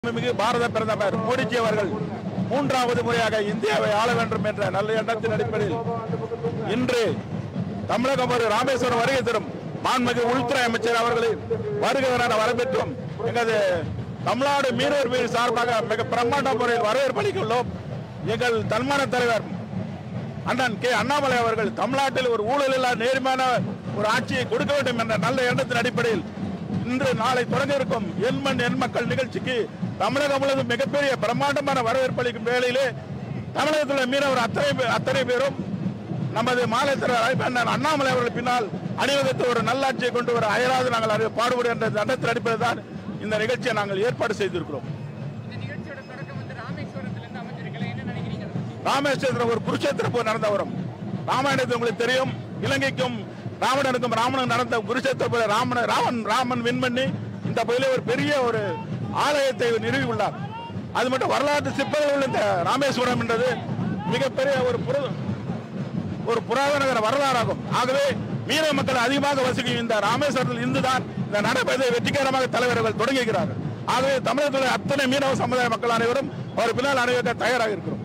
மிகு பாரத பிரதமர் மோடிஜி அவர்கள் மூன்றாவது முறையாக இந்தியாவை ஆள வேண்டும் என்ற நல்ல எண்ணத்தின் அடிப்படையில் இன்று தமிழகம் ஒரு ராமேஸ்வரம் வருகை தரும் மாண்புமிகு உள்துறை அமைச்சர் அவர்களை வருகிறவரான வரவேற்றும் எங்களது தமிழ்நாடு மீனவர் மீது சார்பாக மிக பிரம்மாண்ட முறையில் வரவேற்பு அளித்துள்ளோம் எங்கள் தன்மான தலைவர் அண்ணன் கே அண்ணாமலை அவர்கள் தமிழ்நாட்டில் ஒரு ஊழல் இல்லா நேர்மையான ஒரு ஆட்சியை கொடுக்க வேண்டும் என்ற நல்ல எண்ணத்தின் அடிப்படையில் இன்று நாளை தொடங்க இருக்கும் என் மண் என் மக்கள் நிகழ்ச்சிக்கு தமிழகம் முழுவதும் மிகப்பெரிய பிரம்மாண்டமான வரவேற்பு அளிக்கும் வேளையிலே தமிழகத்தில் உள்ள மீனவர் அத்தனை பே- அத்தனை பேரும் நமது மாலை தலைவர் அண்ணன் அண்ணாமலை அவர்கள் பின்னால் அணிவகுத்து ஒரு நல்லாட்சியை கொண்டு வர அயராது நாங்கள் அறி- பாடுபடும் என்ற எண்ணத்தின் அடிப்படையில் தான் இந்த நிகழ்ச்சியை நாங்கள் ஏற்பாடு செய்திருக்கிறோம் இந்த நிகழ்ச்சியோட தொடக்கம் வந்து ராமேஸ்வரத்துல இருந்து அமைஞ்சிருக்கலாம் என்ன நினைக்கிறீங்க அதை பத்தி? ராமேஸ்வரத்தில் ஒரு குருஷேத்திர போர் நடந்த வரும் ராமாயணத்தில் உங்களுக்கு தெரியும் இலங்கைக்கும் ராவணனுக்கும் ராமனுக்கும் நடந்த குருஷேத்திர போர் ராமன் ராமன் ராமன் வின் பண்ணி இந்த பகுதியிலே ஒரு பெரிய ஒரு ஆலயத்தை நிறுவி உள்ளார் அது மட்டும் வரலாற்று சிற்பங்கள் உள்ள இந்த ராமேஸ்வரம் என்றது மிகப்பெரிய ஒரு புர ஒரு புராதன வரலாறாகும் ஆகவே மீன மக்கள் அதிகமாக வசிக்கும் இந்த ராமேஸ்வரத்தில் இருந்துதான் இந்த நடைபெறதை வெற்றிகரமாக தலைவர்கள் தொடங்குகிறார்கள் ஆகவே தமிழகத்தில் உள்ள அத்தனை மீனவ சமுதாய மக்கள் அனைவரும் அவர் பின்னால் அணிவகுக்க தயாராக இருக்கிறோம்